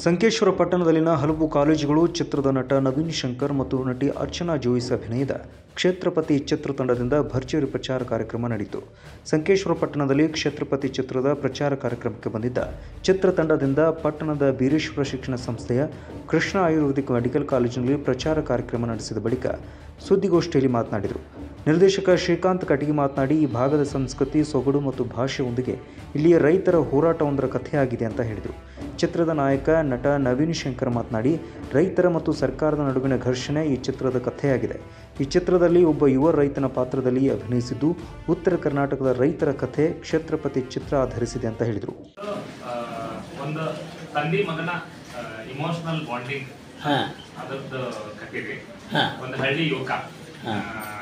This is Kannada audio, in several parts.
ಸಂಕೇಶ್ವರ ಪಟ್ಟಣದಲ್ಲಿನ ಹಲವು ಕಾಲೇಜುಗಳು ಚಿತ್ರದ ನಟ ನವೀನ್ ಶಂಕರ್ ಮತ್ತು ನಟಿ ಅರ್ಚನಾ ಜೋಯಿಸ್ ಅಭಿನಯದ ಕ್ಷೇತ್ರಪತಿ ಚಿತ್ರತಂಡದಿಂದ ಭರ್ಜರಿ ಪ್ರಚಾರ ಕಾರ್ಯಕ್ರಮ ನಡೆಯಿತು ಸಂಕೇಶ್ವರ ಪಟ್ಟಣದಲ್ಲಿ ಕ್ಷೇತ್ರಪತಿ ಚಿತ್ರದ ಪ್ರಚಾರ ಕಾರ್ಯಕ್ರಮಕ್ಕೆ ಬಂದಿದ್ದ ಚಿತ್ರತಂಡದಿಂದ ಪಟ್ಟಣದ ಬೀರೇಶ್ವರ ಶಿಕ್ಷಣ ಸಂಸ್ಥೆಯ ಕೃಷ್ಣ ಆಯುರ್ವೇದಿಕ್ ಮೆಡಿಕಲ್ ಕಾಲೇಜಿನಲ್ಲಿ ಪ್ರಚಾರ ಕಾರ್ಯಕ್ರಮ ನಡೆಸಿದ ಬಳಿಕ ಸುದ್ದಿಗೋಷ್ಠಿಯಲ್ಲಿ ಮಾತನಾಡಿದರು ನಿರ್ದೇಶಕ ಶ್ರೀಕಾಂತ್ ಕಟಗಿ ಮಾತನಾಡಿ ಈ ಭಾಗದ ಸಂಸ್ಕೃತಿ ಸೊಗಡು ಮತ್ತು ಭಾಷೆಯೊಂದಿಗೆ ಇಲ್ಲಿಯ ರೈತರ ಹೋರಾಟವೊಂದರ ಕಥೆಯಾಗಿದೆ ಅಂತ ಹೇಳಿದರು ಚಿತ್ರದ ನಾಯಕ ನಟ ನವೀನ್ ಶಂಕರ್ ಮಾತನಾಡಿ ರೈತರ ಮತ್ತು ಸರ್ಕಾರದ ನಡುವಿನ ಘರ್ಷಣೆ ಈ ಚಿತ್ರದ ಕಥೆಯಾಗಿದೆ ಈ ಚಿತ್ರದಲ್ಲಿ ಒಬ್ಬ ಯುವ ರೈತನ ಪಾತ್ರದಲ್ಲಿ ಅಭಿನಯಿಸಿದ್ದು ಉತ್ತರ ಕರ್ನಾಟಕದ ರೈತರ ಕಥೆ ಕ್ಷೇತ್ರಪತಿ ಚಿತ್ರ ಆಧರಿಸಿದೆ ಅಂತ ಹೇಳಿದರು ಆ, ಒಂದು ತಂದೆ ಮಗನ ಇಮೋಷನಲ್ ಬಾಂಡಿಂಗ್ ಹಾ ಅದರದ್ದು ಕಥೆರಿ ಹಾ. ಒಂದು ಹಳ್ಳಿ ಯುವಕ ಹಾ.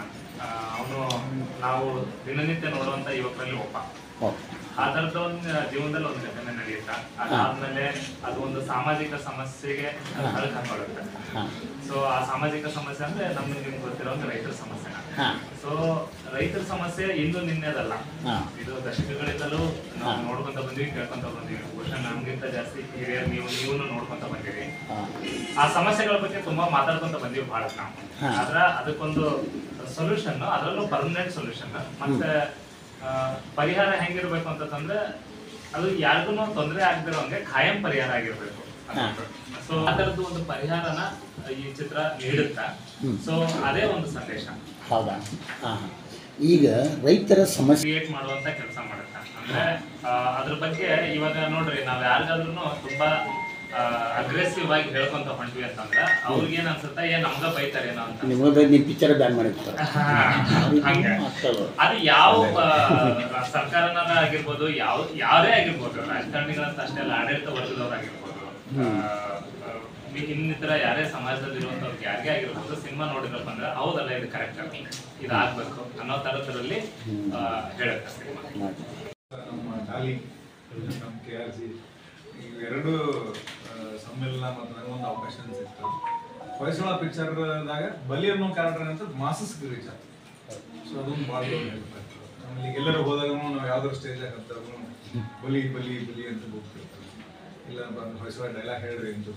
ಅವನು ನಾವು ದಿನನಿತ್ಯ ನೋಡುವಂತ ಯುವಕರಲ್ಲಿ ಒಬ್ಬ ಓ ಆ ತರದ ಒಂದು ಜೀವನದಲ್ಲಿ ಒಂದು ಘಟನೆ ನಡೆಯುತ್ತ ಅದಾದ್ಮೇಲೆ ಅದು ಒಂದು ಸಾಮಾಜಿಕ ಸಮಸ್ಯೆಗೆ ಹಳಕ್ ಹಾಕೊಳ್ಳುತ್ತೆ ಹಾ ಸೊ ಆ ಸಾಮಾಜಿಕ ಸಮಸ್ಯೆ ಅಂದ್ರೆ ನಮ್ಗೆ ನಿಮ್ಗೆ ಗೊತ್ತಿರೋ ಒಂದು ರೈತರ ಸಮಸ್ಯೆನ ಹಾ ಸೊ ರೈತರ ಸಮಸ್ಯೆ ಇಂದು ನಿನ್ನೆದಲ್ಲ ಹಾ ಇದು ದಶಕಗಳಿಂದಲೂ ನಾವು ಹಾ. ನೋಡ್ಕೊಂತ ಬಂದ್ವಿ ಕೇಳ್ಕೊಂತ ಬಂದ್ವಿ ಬಹುಶಃ ನಮ್ಗಿಂತ ಜಾಸ್ತಿ ಹಿರಿಯರು ನೀವು ನೀವು ನೋಡ್ಕೊಂತ ಬಂದಿರಿ ಹಾ ಆ ಸಮಸ್ಯೆಗಳ ಬಗ್ಗೆ ತುಂಬಾ ಮಾತಾಡ್ಕೊಂತ ಬಂದಿವಿ ಬಹಳ ನಾವು ಹಾ. ಆದ್ರ ಅದಕ್ಕೊಂದು ಸೊಲ್ಯೂಷನ್ ಅದರಲ್ಲೂ ಪರ್ಮನೆಂಟ್ ಸೊಲ್ಯೂಷನ್ ಮತ್ತೆ ಆ, ಪರಿಹಾರ ಹೆಂಗಿರ್ಬೇಕು ಅಂತಂದ್ರೆ ಅದು ಯಾರಿಗೂ ತೊಂದರೆ ಆಗದಿರೋ ಹಂಗೆ ಖಾಯಂ ಪರಿಹಾರ ಆಗಿರ್ಬೇಕು ಹಾ. ಸೊ ಆ ತರದ್ದು ಒಂದು ಪರಿಹಾರನ ಈ ಚಿತ್ರ ನೀಡುತ್ತಾ ಹ್ಮ್. ಸೊ ಅದೇ ಒಂದು ಸಂದೇಶ ಹೌದಾ ಹಾ ಈಗ ರೈತರ ಸಮಸ್ಯೆ ಕ್ರಿಯೇಟ್ ಮಾಡುವಂತ ಕೆಲಸ ಮಾಡುತ್ತೆ ಅಂದ್ರೆ ಆ, ಅದ್ರ ಬಗ್ಗೆ ಇವಾಗ ನೋಡ್ರಿ ನಾವ್ ಯಾರಿಗಾದ್ರೂ ತುಂಬಾ ಅಗ್ರೆಸಿವ್ ಆಗಿ ಹೇಳ್ಕೊಂತ ಹೊಂಟ್ವಿ ಅಂತಂದ್ರ ಅವ್ರಿಗೆ ಏನ್ ಅನ್ಸುತ್ತೆ ಏನ್ ನಮ್ಗ ಬೈತಾರೇನೋ ಅಂತ ನಿಮಗೆ ನಿಮ್ಮ ಪಿಕ್ಚರ್ ಬ್ಯಾನ್ ಮಾಡಿರ್ತಾರೆ ಹಂಗೆ ಆಗ್ತದೆ ಅದು. ಅದು ಯಾವ ಆ, ಸರ್ಕಾರನಾರ ಆಗಿರ್ಬೋದು ಯಾವ ಯಾರೇ ಆಗಿರ್ಬೋದು ರಾಜಕಾರಣಿಗಳಂತ ಅಷ್ಟೇ ಅಲ್ಲ ಆಡಳಿತ ವರ್ಗದವ್ರಾಗಿರ್ಬೋದು ಆ, ಆ, ಇನ್ನಿತರ ಯಾರೇ ಸಮಾಜದಲ್ಲಿ ಇರುವಂತವ್ರಿಗೆ ಯಾರಿಗೇ ಆಗಿರ್ಬೋದು ಸಿನಿಮಾ ನೋಡಿದ್ರಪ್ಪ ಅಂದ್ರೆ ಹೌದಲ್ಲ ಇದು ಕರೆಕ್ಟ್ ಇದಾಗ್ಬೇಕು ಅನ್ನೋ ತರದಲ್ಲಿ ಆ, ಹೇಳುತ್ತೆ ಸಿನಿಮಾ ಮಾಡಿ. ನಮ್ಮ ಡಾಲಿ ನಮ್ಮ ಕೆ ಆರ್ ಸಿ ಇವೆರಡು ಆ, ಸಮ್ಮಿಲನ ಮತ್ತು ನನಗೊಂದು ಅವಕಾಶ ಸಿಕ್ತು ಹೊಯ್ಸಳ ಪಿಕ್ಚರ್ದಾಗ ಬಲಿ ಅನ್ನೋ ಕ್ಯಾರೆಕ್ಟರ್ ಅಂತ ಮಾಸಸ್ ರೀಚ್ ಆಯ್ತು ಸೊ ಅದೊಂದು ಭಾಳ ಆಮೇಲೆ ಎಲ್ಲರೂ ಹೋದಾಗ ನಾವು ಯಾವ್ದಾರು ಸ್ಟೇಜಾಗ ಹತ್ತಾಗ ಬಲಿ ಬಲಿ ಬಲಿ ಅಂತ ಹೋಗ್ತಿರ್ತಾರೆ ಇಲ್ಲ ಬಂದು ಹೊಯ್ಸಳ ಡೈಲಾಗ್ ಹೇಳ್ರಿ ಅಂತ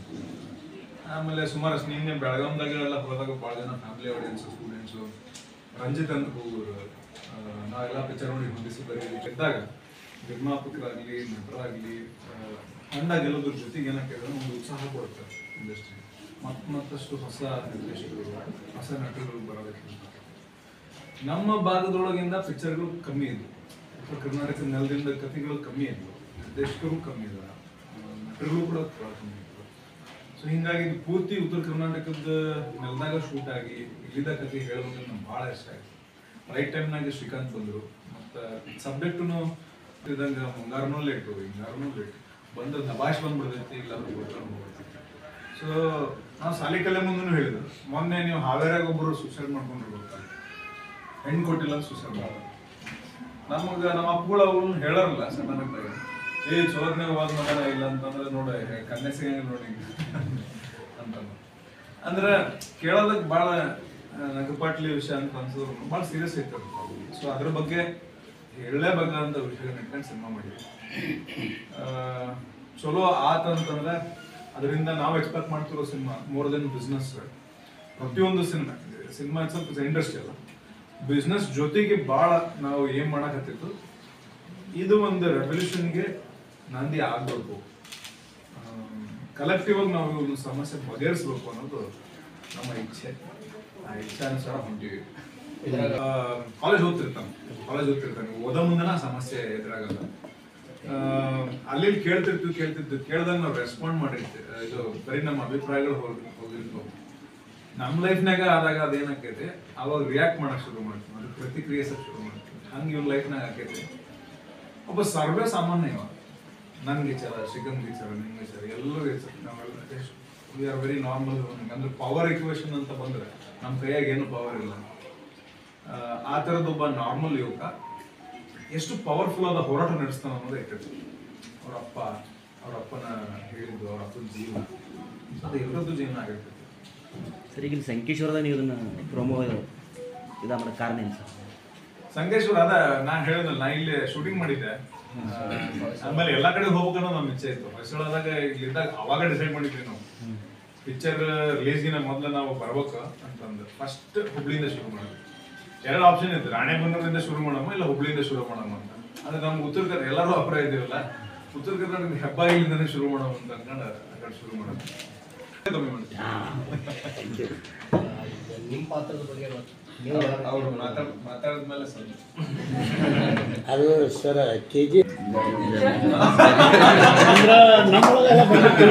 ಆಮೇಲೆ ಸುಮಾರು ನಿನ್ನೆ ಬೆಳಗಾವ್ದಾಗ ಎಲ್ಲ ಹೋದಾಗ ಭಾಳ ಜನ ಫ್ಯಾಮಿಲಿ ಆಡಿಯನ್ಸ್ ಸ್ಟೂಡೆಂಟ್ಸು ರಂಜಿತ್ ಅಂತ ಹೋಗೋರು ಆ, ನಾವೆಲ್ಲ ಪಿಕ್ಚರ್ ನೋಡಿ ಹೊಂದಿಸಿ ಬರೀ ಇದ್ದಾಗ ನಿರ್ಮಾಪಕರಾಗಲಿ ನಟರಾಗಲಿ ತಂಡ ಗೆಲ್ಲೋದ್ರ ಜೊತೆಗೆ ಏನಕ್ಕೆ ಒಂದು ಉತ್ಸಾಹ ಕೊಡ್ತಾರೆ ಇಂಡಸ್ಟ್ರಿ ಮತ್ ಮತ್ತಷ್ಟು ಹೊಸ ನಿರ್ದೇಶಕರು ಹೊಸ ನಟರು ಬರೋದಕ್ಕೆ ನಮ್ಮ ಭಾಗದೊಳಗಿಂದ ಪಿಕ್ಚರ್ಗಳು ಕಮ್ಮಿ ಇದ್ವು ಉತ್ತರ ಕರ್ನಾಟಕ ನೆಲದಿಂದ ಕಥೆಗಳು ಕಮ್ಮಿ ಇದ್ವು ನಿರ್ದೇಶಕರು ಕಮ್ಮಿ ಇದ್ದಾರೆ ನಟರುಗಳು ಕೂಡ ಬಹಳ ಕಮ್ಮಿ ಇದ್ವು ಸೊ ಹಿಂಗಾಗಿ ಇದು ಪೂರ್ತಿ ಉತ್ತರ ಕರ್ನಾಟಕದ ನೆಲದಾಗ ಶೂಟ್ ಆಗಿ ಇಲ್ಲಿದ ಕಥೆ ಹೇಳೋದು ನಮ್ಗೆ ಭಾಳ ಇಷ್ಟ ಆಯ್ತು ರೈಟ್ ಟೈಮ್ನಾಗ ಶ್ರೀಕಾಂತ್ ಬಂದರು ಮತ್ತು ಸಬ್ಜೆಕ್ಟುನು ಇದಂಗೆ ಮುಂಗಾರನೂ ಲೇಟು ಹಿಂಗಾರನೂ ಲೇಟ್ ಬಂದ್ರೆ ದಬಾಶ್ ಬಂದ್ಬಿಡ್ತೈತಿ ಇಲ್ಲ ಸೊ ನಾವು ಸಾಲಿ ಕಲೆ ಮುಂದೂ ಹೇಳಿದ್ರು ಮೊನ್ನೆ ನೀವು ಹಾವೇರಿಯಾಗ ಒಬ್ಬರು ಸೂಸೈಡ್ ಮಾಡ್ಕೊಂಡ್ರು ಗೊತ್ತಲ್ಲ ಹೆಣ್ಣು ಕೊಟ್ಟಿಲ್ಲ ಸೂಸೈಡ್ ಮಾಡೋದು ನಮಗ ನಮ್ಮ ಅಪ್ಪಗಳು ಅವ್ರನ್ನ ಹೇಳಾರಲ್ಲ ಸಡನ್ ಆಗಿ ಏ ಚೋದನೆ ಹೋದ ಮಗನ ಇಲ್ಲ ಅಂತಂದ್ರೆ ನೋಡ ಕನ್ಯೆ ಸಿಗಂಗಿಲ್ಲ ನೋಡಿ ಅಂತ ಅಂದ್ರೆ ಕೇಳೋದಕ್ಕೆ ಭಾಳ ನಗಪಾಟ್ಲಿ ವಿಷಯ ಅಂತ ಅನ್ಸೋದು ಭಾಳ ಸೀರಿಯಸ್ ಐತೆ ಸೊ ಅದ್ರ ಬಗ್ಗೆ ಹೇಳಲೇಬೇಕಾದಂಥ ವಿಷಯ ಇಟ್ಕೊಂಡು ಸಿನಿಮಾ ಮಾಡಿದ್ವಿ ಆ, ಚಲೋ ಆತಂತಂದ್ರೆ ಅದರಿಂದ ನಾವು ಎಕ್ಸ್ಪೆಕ್ಟ್ ಮಾಡ್ತಿರೋ ಸಿನಿಮಾ ಮೋರ್ ದೆನ್ ಬಿಸ್ನೆಸ್ ಪ್ರತಿಯೊಂದು ಸಿನಿಮಾ ಸಿನಿಮಾ ಸ್ವಲ್ಪ ಇಂಡಸ್ಟ್ರಿ ಅಲ್ಲ ಬಿಸ್ನೆಸ್ ಜೊತೆಗೆ ಭಾಳ ನಾವು ಏನ್ ಮಾಡಕತ್ತಿತ್ತು ಇದು ಒಂದು ರೆವಲ್ಯೂಷನ್ಗೆ ನಂದಿ ಆಗ್ಬೇಕು ಕಲೆಕ್ಟಿವ್ ಆಗಿ ನಾವು ಒಂದು ಸಮಸ್ಯೆ ಬಗೆಹರಿಸ್ಬೇಕು ಅನ್ನೋದು ನಮ್ಮ ಇಚ್ಛೆ ಆ ಇಚ್ಛಾನುಸಾರ ಹೊಂಟಿವಿ ಕಾಲೇಜ್ ಓದ್ತಿರ್ತಾನೆ ಕಾಲೇಜ್ ಓದ್ತಿರ್ತಾನೆ ಓದೋ ಮುಂದನ ಸಮಸ್ಯೆ ಎದುರಾಗಲ್ಲ ಆ, ಅಲ್ಲಿ ಇಲ್ಲಿ ಕೇಳ್ತಿರ್ತೀವಿ ಕೇಳ್ತಿರ್ತೀವಿ ಕೇಳ್ದಾಗ ನಾವು ರೆಸ್ಪಾಂಡ್ ಮಾಡಿರ್ತೀವಿ ಇದು ಬರೀ ನಮ್ಮ ಅಭಿಪ್ರಾಯಗಳು ಹೋಗಿ ಹೋಗಿರ್ತಾವೆ ನಮ್ಮ ಲೈಫ್ನಾಗ ಆದಾಗ ಅದೇನಾಕೈತಿ ಅವಾಗ ರಿಯಾಕ್ಟ್ ಮಾಡಕ್ ಶುರು ಮಾಡ್ತೀವಿ ಅದು ಪ್ರತಿಕ್ರಿಯಿಸಕ್ ಶುರು ಮಾಡ್ತೀವಿ ಹಂಗೆ ಇವ್ನ ಲೈಫ್ನಾಗ ಆಕೈತಿ ಒಬ್ಬ ಸರ್ವೇ ಸಾಮಾನ್ಯ ಇವ ನನ್ಗೆ ವಿಚಾರ ಶ್ರೀಕಾಂತ್ ವಿಚಾರ ನಿಮ್ಗೆ ವಿಚಾರ ಎಲ್ಲರೂ ವಿಚಾರ ನಾವೆಲ್ಲ ವಿ ಆರ್ ವೆರಿ ನಾರ್ಮಲ್ ಅಂದ್ರೆ ಪವರ್ ಇಕ್ವೇಶನ್ ಅಂತ ಬಂದ್ರೆ ನಮ್ಮ ಕೈಯಾಗ ಏನು ಪವರ್ ಇಲ್ಲ ಆ, ಆ ಥರದ್ದು ಒಬ್ಬ ನಾರ್ಮಲ್ ಯುವಕ ಎಷ್ಟು ಪವರ್ಫುಲ್ ಆದ ಹೋರಾಟ ನಡೆಸ್ತಾನ ಅನ್ನೋದು ಐತೈತಿ ಅವ್ರ ಅಪ್ಪ ಅವ್ರ ಅಪ್ಪನ ಹೇಳಿದ್ದು ಅವ್ರ ಅಪ್ಪನ ಜೀವನ ಅದು ಎಲ್ಲರದ್ದು ಜೀವನ ಆಗಿರ್ತೈತಿ ಸರ್ ಈಗ ಇಲ್ಲಿ ಸಂಕೇಶ್ವರದಾಗ ನೀವು ಇದನ್ನು ಪ್ರೊಮೋ ಇದು ಮಾಡೋ ಕಾರಣ ಏನು ಸರ್ ಸಂಕೇಶ್ವರ ಅದ ನಾ ಹೇಳಿದ್ನಲ್ಲ ನಾ ಇಲ್ಲಿ ಶೂಟಿಂಗ್ ಮಾಡಿದ್ದೆ ಆ, ಆಮೇಲೆ ಎಲ್ಲಾ ಕಡೆ ಹೋಗ್ಬೇಕನ್ನೋ ನಮ್ಮ ಇಚ್ಛೆ ಇತ್ತು ಹೊಸಳದಾಗ ಇಲ್ಲಿದ್ದಾಗ ಅವಾಗ ಡಿಸೈಡ್ ಮಾಡಿದ್ವಿ ನಾವು ಪಿಕ್ಚರ್ ರಿಲೀಸ್ಗಿನ ಮೊದ್ಲು ನಾವು ಬರ್ಬೇಕು ಅಂತಂದು ಫಸ್ಟ್ ಹುಬ್ಳಿಯಿಂದ ಶುರು ಮಾಡೋದು ಎರಡು ಆಪ್ಷನ್ ಇತ್ತು ರಾಣೆಬೆನ್ನೂರಿಂದ ಶುರು ಮಾಡಮ್ಮ ಇಲ್ಲ ಹುಬ್ಳಿಯಿಂದ ಶುರು ಮಾಡಮ್ಮ ಅಂತ ಆದ್ರೆ ನಮ್ಗೆ ಉತ್ತರ ಕನ್ನಡ ಎಲ್ಲರೂ ಅಭಿಪ್ರಾಯ ಇದ್ದೀವಲ್ಲ ಉತ್ತರ ಕರ್ನಾಟಕದ ಹೆಬ್ಬಾಗಿಲಿಂದನೇ ಶುರು ಮಾಡಮ್ಮ ಅಂತ ಅನ್ಕೊಂಡು ಆ ಕಡೆ ಶುರು ಮಾಡೋದು ಕಮ್ಮಿ ಮಾಡ್ತೀವಿ ನಿಮ್ಮ ಪಾತ್ರದ ಬಗ್ಗೆ ಅವ್ರು ಮಾತಾಡ್ ಮಾತಾಡಿದ್ಮೇಲೆ ಸ್ವಲ್ಪ ಅದು ಸರ್ ಕೆ ಜಿ ಅಂದ್ರೆ ನಮ್ಮೊಳಗೆಲ್ಲ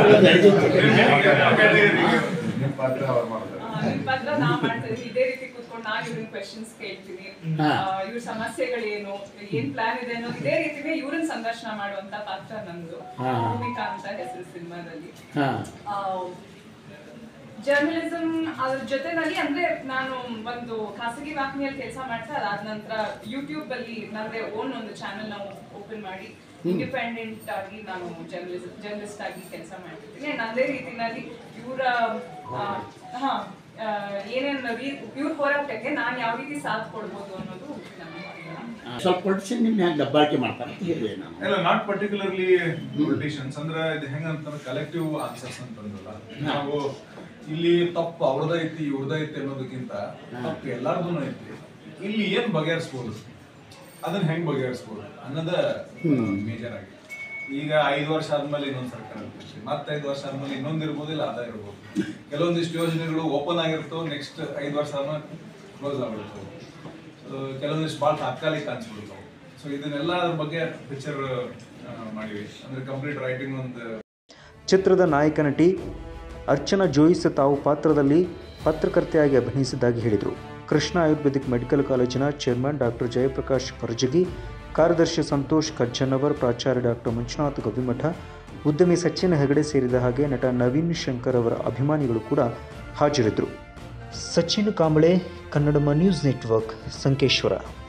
ನಿಮ್ಮ ಪಾತ್ರ ಅವ್ರು ಮಾಡ್ತಾರೆ ನಿಮ್ ಪತ್ರ ನಾ ಮಾಡ್ತಾ ಇದೀನಿ ಇದೇ ರೀತಿ ಕೂತ್ಕೊಂಡು ನಾ ಇವ್ರನ್ನ ಕ್ವೆಶನ್ಸ್ ಕೇಳ್ತೀನಿ ಹಾ. ಆ, ಇವ್ರ ಸಮಸ್ಯೆಗಳೇನು ಏನ್ ಪ್ಲಾನ್ ಇದೆ ಅನ್ನೋ ಇದೇ ರೀತಿನೇ ಇವ್ರನ್ನ ಸಂದರ್ಶನ ಮಾಡುವಂತ ಪಾತ್ರ ನಂದು ಹಾ. ಭೂಮಿಕಾ ಅಂತ ಹೆಸರು ಸಿನಿಮಾದಲ್ಲಿ ಹಾಂ ಜರ್ನಲಿಸಂ ಅದ್ರ ಜೊತೆನಲ್ಲಿ ಅಂದ್ರೆ ನಾನು ಒಂದು ಖಾಸಗಿ ವಾಹಿನಿಯಲ್ಲಿ ಕೆಲಸ ಮಾಡ್ತಾ ಅದಾದ ನಂತರ ಯೂಟ್ಯೂಬ್ ಅಲ್ಲಿ ನಂದೇ ಓನ್ ಒಂದು ಚಾನೆಲ್ ನಾವು ಓಪನ್ ಮಾಡಿ ಇಂಡಿಪೆಂಡೆಂಟ್ ಆಗಿ ನಾನು ಜರ್ನಲಿಸ್ಟ್ ಜರ್ನಲಿಸ್ಟ್ ಆಗಿ ಕೆಲಸ ಮಾಡ್ತಿದ್ದೀನಿ ನಂದೇ ರೀತಿನಲ್ಲಿ ಇವರ ಹಾ ಆ, ಏನೇನು ರೀ- ಇವ್ರ ಹೋರಾಟಕ್ಕೆ ನಾನು ಯಾವ ರೀತಿ ಸಾಥ್ ಕೊಡ್ಬೋದು ಅನ್ನೋದು ನನ್ನ ಪಾತ್ರ. ಸ್ವಲ್ಪ ಪೊಲಿಟಿಷನ್ ನಿಮ್ಮ ಹ್ಯಾಂಗೆ ದಬ್ಬಾಳಿಕೆ ಮಾಡ್ತಾರೆ ಅಂತ ಹೇಳಿದೆ ನಾನು ಇಲ್ಲ ನಾಟ್ ಪರ್ಟಿಕ್ಯುಲರ್ಲಿ ಪೊಲಿಟಿಷಿಯನ್ಸ್ ಅಂದ್ರೆ ಇದು ಹೆಂಗಂತಂದ್ರೆ ಕಲೆಕ್ಟಿವ್ ಆನ್ಸರ್ಸ್ ಅಂತಂದ್ರಲ್ಲ ನಾವು ಇಲ್ಲಿ ತಪ್ಪು ಅವ್ರದ್ದು ಐತಿ ಇವ್ರದ್ದು ಐತಿ ಅನ್ನೋದಕ್ಕಿಂತ ತಪ್ಪು ಎಲ್ಲಾರ್ದು ಐತಿ ಇಲ್ಲಿ ಏನ್ ಬಗೆಹರಿಸ್ಬೋದು ಅದನ್ನ ಹೆಂಗ್ ಬಗೆಹರಿಸ್ಬೋದು ಅನ್ನೋದ ಮೇಜರ್ ಆಗಿ ಈಗ ಐದು ವರ್ಷ ಆದ್ಮೇಲೆ ಇನ್ನೊಂದ್ ಸರ್ಕಾರ ಇರ್ತೈತಿ ಮತ್ತೆ ಐದು ವರ್ಷ ಆದ್ಮೇಲೆ ಇನ್ನೊಂದ್ ಇರ್ಬೋದು ಇಲ್ಲ ಅದ ಇರ್ಬೋದು ಕೆಲವೊಂದಿಷ್ಟು ಯೋಜನೆಗಳು ಓಪನ್ ಆಗಿರ್ತವೆ ನೆಕ್ಸ್ಟ್ ಐದು ವರ್ಷ ಆದ್ಮೇಲೆ ಕ್ಲೋಸ್ ಆಗ್ಬಿಡ್ತವೆ ಸೊ ಕೆಲವೊಂದಿಷ್ಟು ಭಾಳ ತಾತ್ಕಾಲಿಕ ಅನ್ಸ್ಬಿಡ್ತಾವೆ ಸೊ ಇದನ್ನೆಲ್ಲ ಅದ್ರ ಬಗ್ಗೆ ಪಿಕ್ಚರ್ ಮಾಡಿವಿ ಅಂದ್ರೆ ಕಂಪ್ಲೀಟ್ ರೈಟಿಂಗ್ ಒಂದು ಚಿತ್ರದ ನಾಯಕ ನಟಿ ಅರ್ಚನಾ ಜೋಯಿಸ್ ತಾವು ಪಾತ್ರದಲ್ಲಿ ಪತ್ರಕರ್ತೆಯಾಗಿ ಅಭಿನಯಿಸಿದ್ದಾಗಿ ಹೇಳಿದರು ಕೃಷ್ಣ ಆಯುರ್ವೇದಿಕ್ ಮೆಡಿಕಲ್ ಕಾಲೇಜಿನ ಚೇರ್ಮನ್ ಡಾಕ್ಟರ್ ಜಯಪ್ರಕಾಶ್ ಪರಜಗಿ ಕಾರ್ಯದರ್ಶಿ ಸಂತೋಷ್ ಕಜ್ಜನ್ನವರ್ ಪ್ರಾಚಾರ್ಯ ಡಾಕ್ಟರ್ ಮಂಜುನಾಥ್ ಗವಿಮಠ ಉದ್ಯಮಿ ಸಚಿನ್ ಹೆಗಡೆ ಸೇರಿದ ಹಾಗೆ ನಟ ನವೀನ್ ಶಂಕರ್ ಅವರ ಅಭಿಮಾನಿಗಳು ಕೂಡ ಹಾಜರಿದ್ದರು ಸಚಿನ್ ಕಾಂಬಳೆ ಕನ್ನಡಮ ನ್ಯೂಸ್ ನೆಟ್ವರ್ಕ್ ಸಂಕೇಶ್ವರ